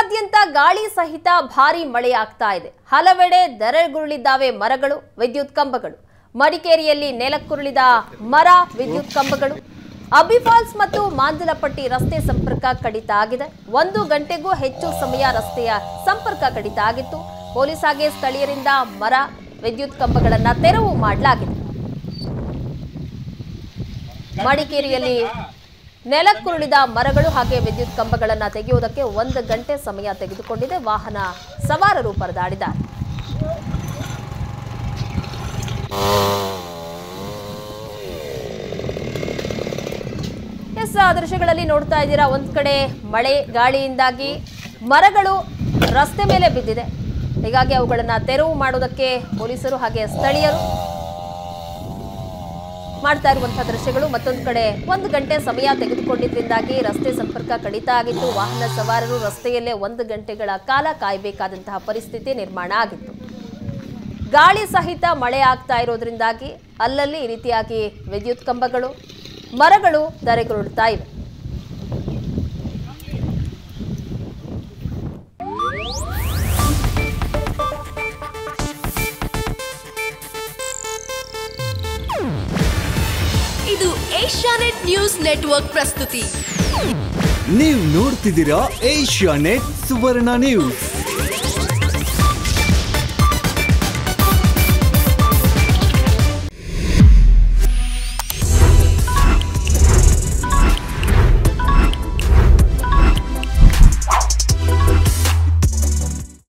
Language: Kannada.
ರಾಜ್ಯಾದ್ಯಂತ ಗಾಳಿ ಸಹಿತ ಭಾರೀ ಮಳೆಯಾಗ್ತಾ ಇದೆ ಹಲವೆಡೆ ದರೆಗುರುಳಿದ್ದಾವೆ ಮರಗಳು ವಿದ್ಯುತ್ ಕಂಬಗಳು ಮಡಿಕೇರಿಯಲ್ಲಿ ನೆಲಕ್ಕುರುಳಿದ ಮರ ವಿದ್ಯುತ್ ಕಂಬಗಳು ಅಬಿಫಾಲ್ಸ್ ಮತ್ತು ಮಾಂಜಲಪಟ್ಟಿ ರಸ್ತೆ ಸಂಪರ್ಕ ಕಡಿತ ಆಗಿದೆ ಒಂದು ಗಂಟೆಗೂ ಹೆಚ್ಚು ಸಮಯ ರಸ್ತೆಯ ಸಂಪರ್ಕ ಕಡಿತ ಆಗಿತ್ತು ಪೊಲೀಸ್ ಹಾಗೆ ಸ್ಥಳೀಯರಿಂದ ಮರ ವಿದ್ಯುತ್ ಕಂಬಗಳನ್ನ ತೆರವು ಮಾಡಲಾಗಿದೆ ಮಡಿಕೇರಿಯಲ್ಲಿ ನೆಲಕ್ಕುರುಳಿದ ಮರಗಳು ಹಾಗೆ ವಿದ್ಯುತ್ ಕಂಬಗಳನ್ನು ತೆಗೆಯುವುದಕ್ಕೆ ಒಂದು ಗಂಟೆ ಸಮಯ ತೆಗೆದುಕೊಂಡಿದೆ ವಾಹನ ಸವಾರರು ಪರದಾಡಿದ್ದಾರೆ ಎಸ್ ಆ ದೃಶ್ಯಗಳಲ್ಲಿ ನೋಡ್ತಾ ಇದ್ದೀರಾ ಒಂದ್ ಕಡೆ ಮಳೆ ಗಾಳಿಯಿಂದಾಗಿ ಮರಗಳು ರಸ್ತೆ ಮೇಲೆ ಬಿದ್ದಿದೆ ಹೀಗಾಗಿ ಅವುಗಳನ್ನ ತೆರವು ಮಾಡೋದಕ್ಕೆ ಪೊಲೀಸರು ಹಾಗೆ ಸ್ಥಳೀಯರು ಮಾಡ್ತಾ ಇರುವಂತಹ ದೃಶ್ಯಗಳು ಮತ್ತೊಂದು ಕಡೆ ಒಂದು ಗಂಟೆ ಸಮಯ ತೆಗೆದುಕೊಂಡಿದ್ರಿಂದಾಗಿ ರಸ್ತೆ ಸಂಪರ್ಕ ಕಡಿತ ಆಗಿತ್ತು ವಾಹನ ಸವಾರರು ರಸ್ತೆಯಲ್ಲೇ ಒಂದು ಗಂಟೆಗಳ ಕಾಲ ಕಾಯಬೇಕಾದಂತಹ ಪರಿಸ್ಥಿತಿ ನಿರ್ಮಾಣ ಆಗಿತ್ತು ಗಾಳಿ ಸಹಿತ ಮಳೆ ಆಗ್ತಾ ಇರೋದ್ರಿಂದಾಗಿ ಅಲ್ಲಲ್ಲಿ ಈ ರೀತಿಯಾಗಿ ವಿದ್ಯುತ್ ಕಂಬಗಳು ಮರಗಳು ಧರೆಗುರುಳ್ತಾ ಇವೆ ಇದು ಏಷ್ಯಾನೆಟ್ ನ್ಯೂಸ್ ನೆಟ್ವರ್ಕ್ ಪ್ರಸ್ತುತಿ ನೀವು ನೋಡ್ತಿದ್ದೀರಾ ಏಷ್ಯಾ ನೆಟ್ ಸುವರ್ಣ ನ್ಯೂಸ್